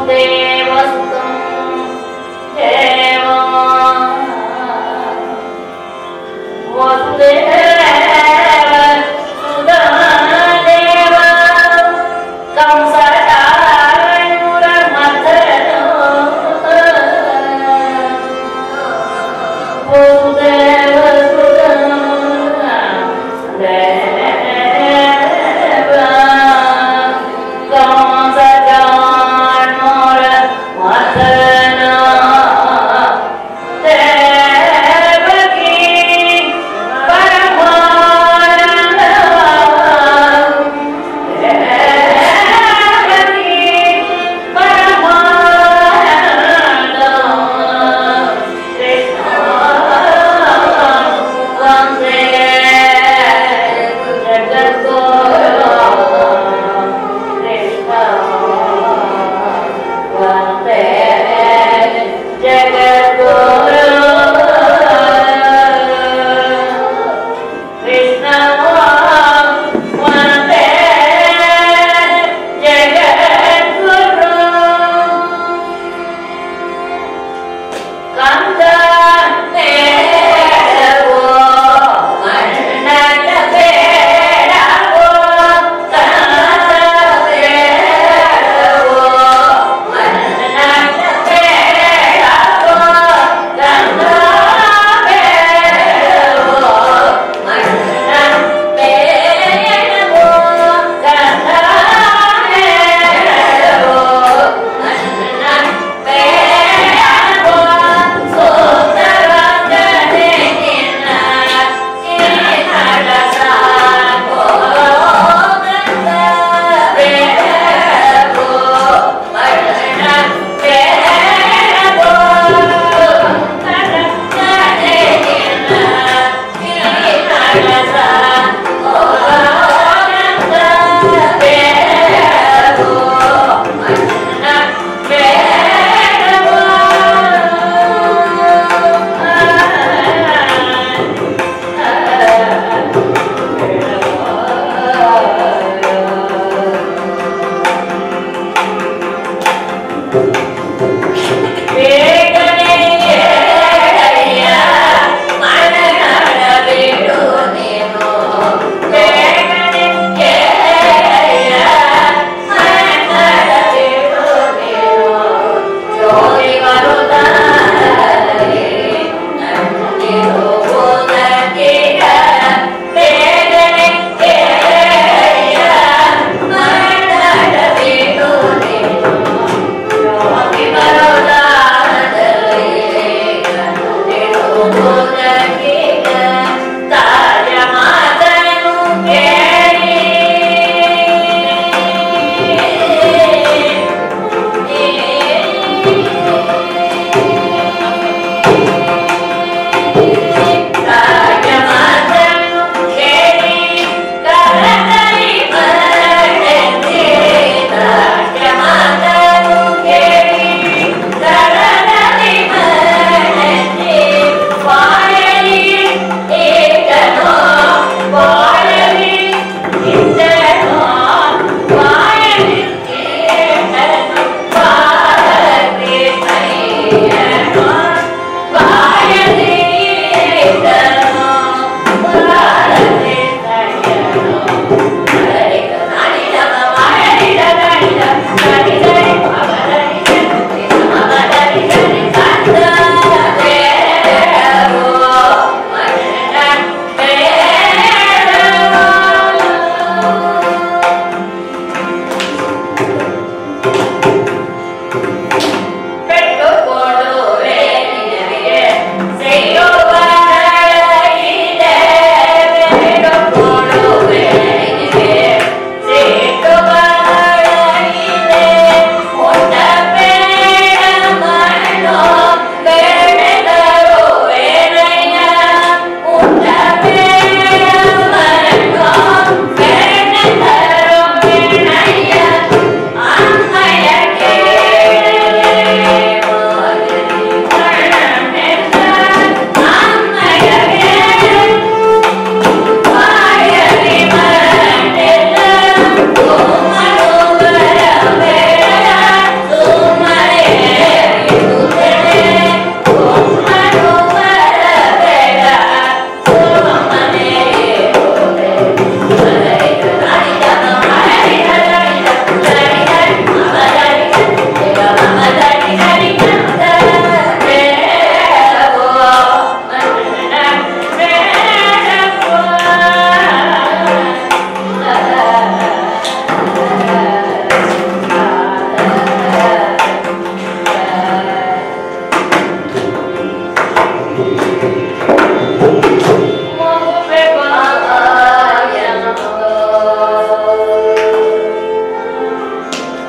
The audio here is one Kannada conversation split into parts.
वसुदेवसुतं देवा Thank you.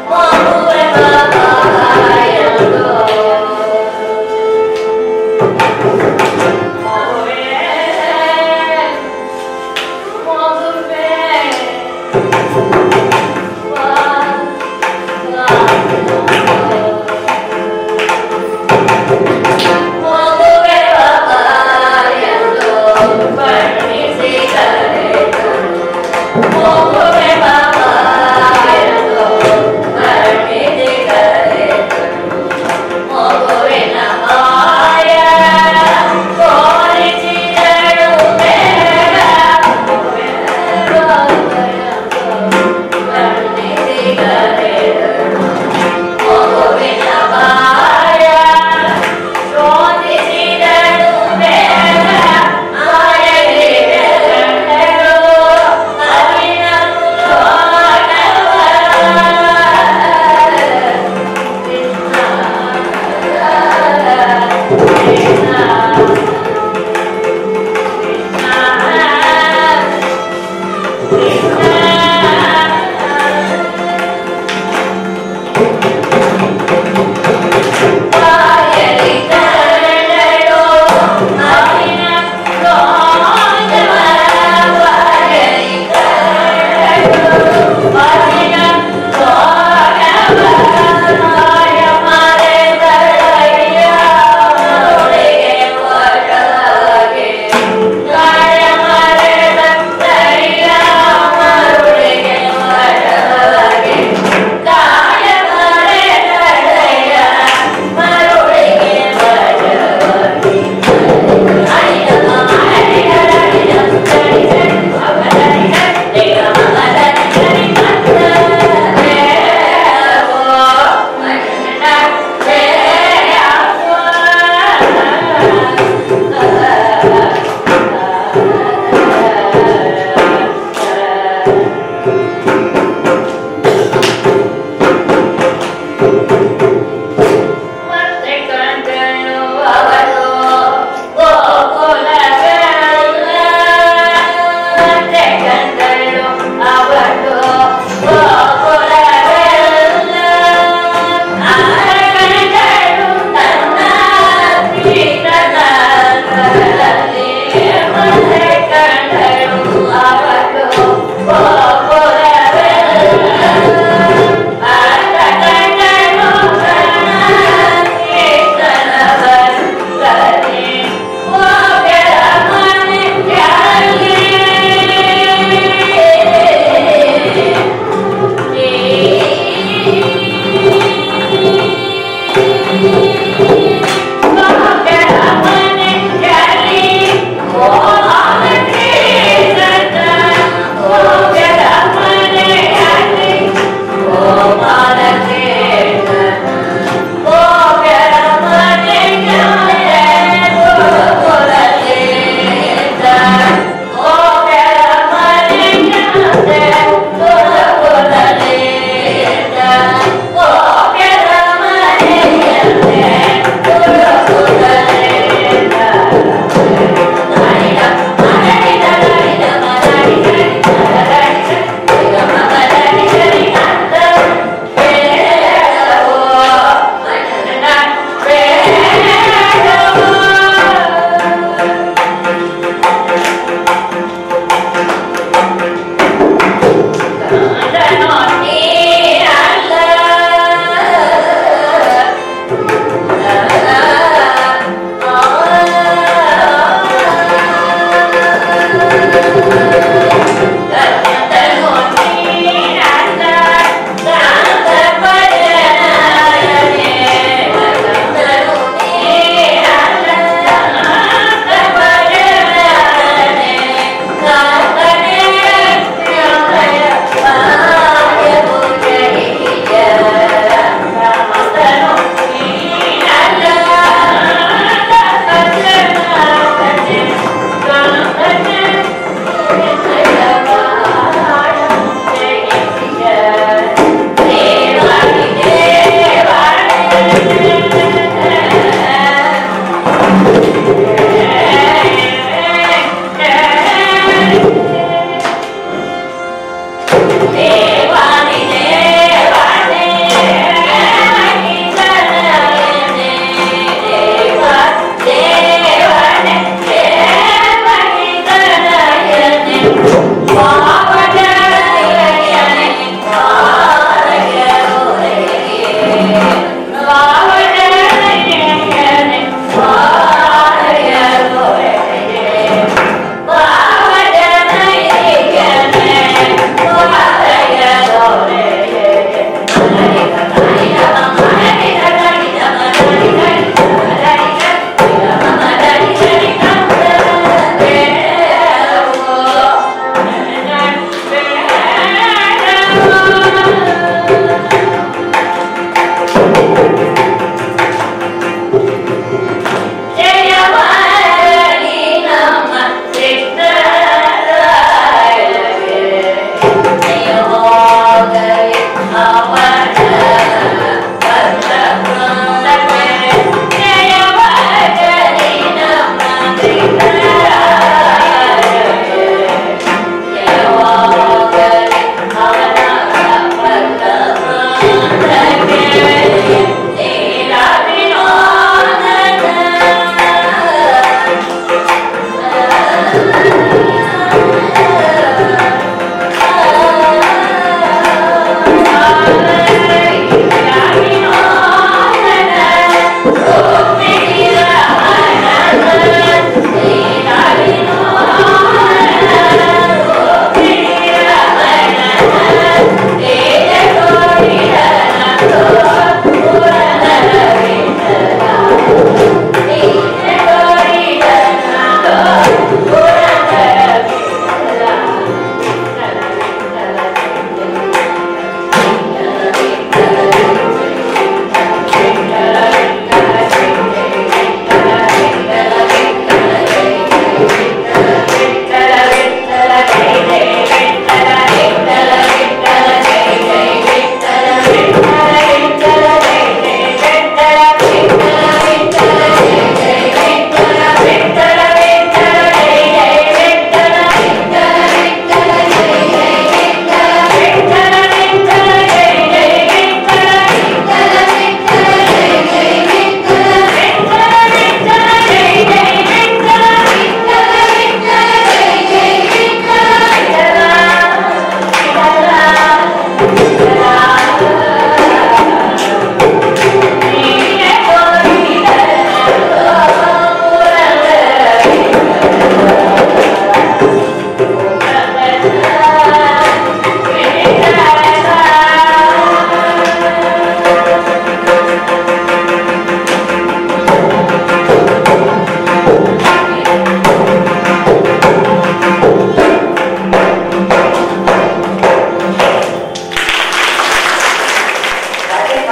Oh,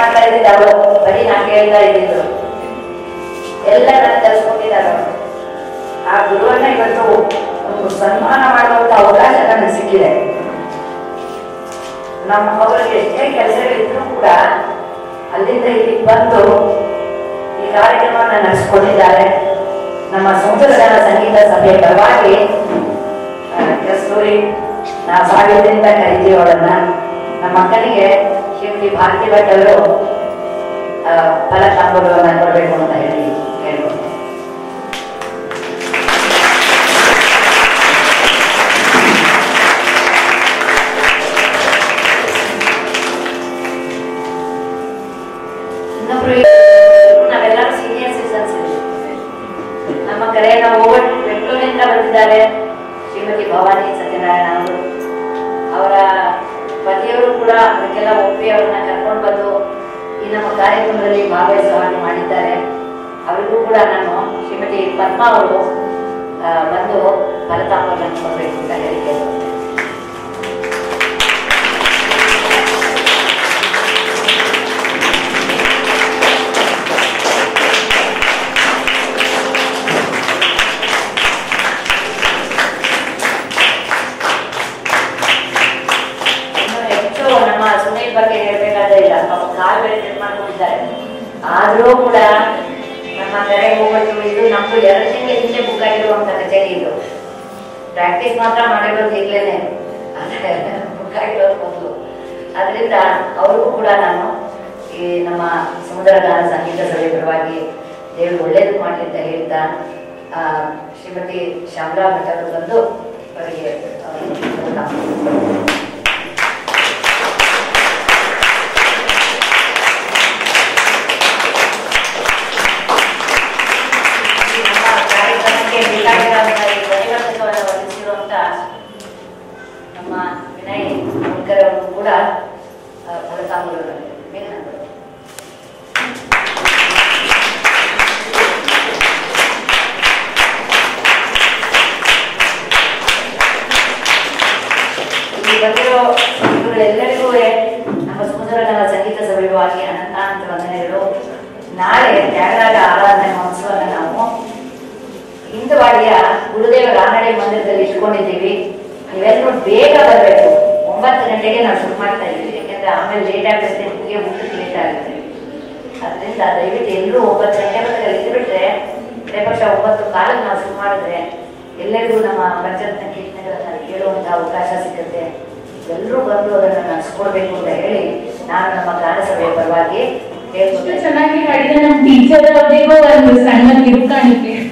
ಮಾಡ್ತಾ ಇದ್ದಿದ್ದು ಅವರು ಬರೀ ನಾ ಕೇಳ್ತಾ ಇದ್ದಿದ್ದು ಎಲ್ಲ ನಾನು ಕಲ್ಸ್ಕೊಂಡಿದ್ದಾರೆ ಅವರು ಆ ಗುರುವನ್ನ ಇವತ್ತು ಒಂದು ಸನ್ಮಾನ ಮಾಡುವಂತ ಅವಕಾಶ ನನಗೆ ಸಿಕ್ಕಿದೆ ನಮ್ಮ ಅವರಿಗೆ ಎಷ್ಟೇ ಕೆಲಸಗಳಿದ್ರು ಕೂಡ ಅಲ್ಲಿಂದ ಇಲ್ಲಿಗೆ ಬಂದು ಈ ಕಾರ್ಯಕ್ರಮವನ್ನು ನಡೆಸ್ಕೊಂಡಿದ್ದಾರೆ ನಮ್ಮ ಸಂಸದರ ಸಂಗೀತ ಸಭೆಯ ಪರವಾಗಿ ಆ, ಕಸ್ತೂರಿ ನಾ ಸಾವಿರದಿಂದ ಕರಿತೀವಿ ಅವಳನ್ನ ನಮ್ಮ ಅಕ್ಕನಿಗೆ ಶ್ರೀಮತಿ ಭಾರತಿ ಭಟ್ ಅವರು ಆ, ಫಲತಾಂಬೂಲವನ್ನ ಕೊಡಬೇಕು ಅಂತ ಹೇಳಿ ಕೇಳ್ಕೊಳ್ತೇನೆ ಇನ್ನೊಬ್ರು ನಾವೆಲ್ಲರೂ ಸೀನಿಯರ್ ಸಿಟಿಸನ್ಸ್ ನಮ್ಮ ಕಡೆ ನಾವು ಬೆಂಗಳೂರಿನಿಂದ ಬಂದಿದ್ದಾರೆ ಶ್ರೀಮತಿ ಭವಾನಿ ಸತ್ಯನಾರಾಯಣ ಅವರು ಅವರ ಪತಿಯವರು ಕೂಡ ಅದಕ್ಕೆಲ್ಲ ಒಪ್ಪಿ ಅವ್ರನ್ನ ಕರ್ಕೊಂಡು ಬಂದು ಈ ನಮ್ಮ ಕಾರ್ಯಕ್ರಮದಲ್ಲಿ ಭಾಗವಹಿಸುವ ಹಾಗೆ ಮಾಡಿದ್ದಾರೆ ಅವರಿಗೂ ಕೂಡ ನಾನು ಶ್ರೀಮತಿ ಪದ್ಮಾ ಅವರು ಆ, ಬಂದು ಫಲತಾಂಬವನ್ನು ಕೊಡಬೇಕು ಅಂತ ಹೇಳಿ ಕೇಳ್ಕೊಳ್ತೇನೆ ಇನ್ನು ಹೆಚ್ಚು ನಮ್ಮ ಸುನೀಲ್ ಬಗ್ಗೆ ಹೇಳ್ಬೇಕಾದ್ರೆ ಇಲ್ಲ ಪಾಪ ಕಾಲು ಬೇರೆ ಕಟ್ ಮಾಡ್ಕೊಂಡಿದ್ದಾರೆ ಆದ್ರೂ ಕೂಡ ನಮ್ಮ ಕಡೆ ಹೋಗೋದು ಇದು ನಮ್ದು ಎರಡು ತಿಂಗಳ ಹಿಂದೆ ಬುಕ್ ಆಗಿರುವಂತ ಕಚೇರಿ ಇದು ಪ್ರಾಕ್ಟೀಸ್ ಮಾತ್ರ ಮಾಡಿರೋದು ಈಗಲೇನೆ ಆದ್ರೆ ಬುಕ್ ಆಗಿರೋದು ಮೊದಲು ಅದರಿಂದ ಅವ್ರಿಗೂ ಕೂಡ ನಾನು ಈ ನಮ್ಮ ಸಮುದ್ರ ಗಾನ ಸಂಗೀತ ಸಭೆ ಪರವಾಗಿ ದೇವರು ಒಳ್ಳೇದು ಮಾಡಲಿ ಅಂತ ಹೇಳ್ತಾ ಆ, ಶ್ರೀಮತಿ ಶ್ಯಾಮಲಾ ಭಟ್ ಅವರು ಬಂದು ಅವರಿಗೆ ಆ, ಈ ನಮ್ಮ ಕಾರ್ಯಕ್ರಮಕ್ಕೆ ಬೇಕಾಗಿರುವಂತಹ ಈ ಧ್ವನಿವರ್ಧಕವನ್ನು ಒದಗಿಸಿರುವಂತ ನಮ್ಮ ವಿನಯ್ ಮುಲ್ಕರ್ ಅವರು ಕೂಡ ಆ, ಫಲತಾಂಬೂಲವನ್ನು ಬೇಗ ನಾನು ಇಲ್ಲಿ ಬಂದಿರೋ ಇವರೆಲ್ಲರಿಗೂ ನಮ್ಮ ಸುಂದರಗಾನ ಸಂಗೀತ ಸಭೆವಾಗಿ ಅನಂತಾನಂತ ವಂದನೆಗಳು ನಾಳೆ ತ್ಯಾಗರಾಜ ಆರಾಧನೆ ಮಹೋತ್ಸವನ ನಾವು ಹಿಂದವಾಡಿಯ ಗುರುದೇವ ರಾನಡೆ ಮಂದಿರದಲ್ಲಿ ಇಟ್ಕೊಂಡಿದ್ದೀವಿ ನೀವೆಲ್ಲರೂ ಬೇಗ ಬರಬೇಕು ಒಂಬತ್ತು ಗಂಟೆಗೆ ನಾವು ಶುರು ಮಾಡ್ತಾ ಇದ್ದೀವಿ ಯಾಕಂದ್ರೆ ಆಮೇಲೆ ಲೇಟ್ ಆಗುತ್ತೆ ಮುಗಿಯೋ ಊಟಕ್ಕೆ ಲೇಟ್ ಆಗುತ್ತೆ ಅದರಿಂದ ದಯವಿಟ್ಟು ಎಲ್ಲರೂ ಒಂಬತ್ತು ಗಂಟೆ ಬಂದಾಗ ಇದ್ದು ಬಿಟ್ರೆ ಕಡೆ ಪಕ್ಷ ಒಂಬತ್ತು ಕಾಲಕ್ಕೆ ನಾವು ಶುರು ಮಾಡಿದ್ರೆ ಎಲ್ಲರಿಗೂ ನಮ್ಮ ಪಂಚರತ್ನ ಕೀರ್ತನೆಗಳನ್ನ ಕೇಳುವಂತಹ ಅವಕಾಶ ಸಿಗುತ್ತೆ ಎಲ್ಲರೂ ಬಂದು ಅದನ್ನು ನಡೆಸ್ಕೊಡ್ಬೇಕು ಅಂತ ಹೇಳಿ ನಾನು ನಮ್ಮ ಗಾನ ಸಭೆಯ ಪರವಾಗಿ ಎಷ್ಟು ಹೇಳ್ಕೊಳ್ತೇನೆ ಚೆನ್ನಾಗಿ ಹಾಡಿದ ನಮ್ಮ ಟೀಚರ್ ಅವರಿಗೂ ಒಂದು ಸಣ್ಣ ಗಿಫ್ಟ್ ಕಾಣಿಕೆ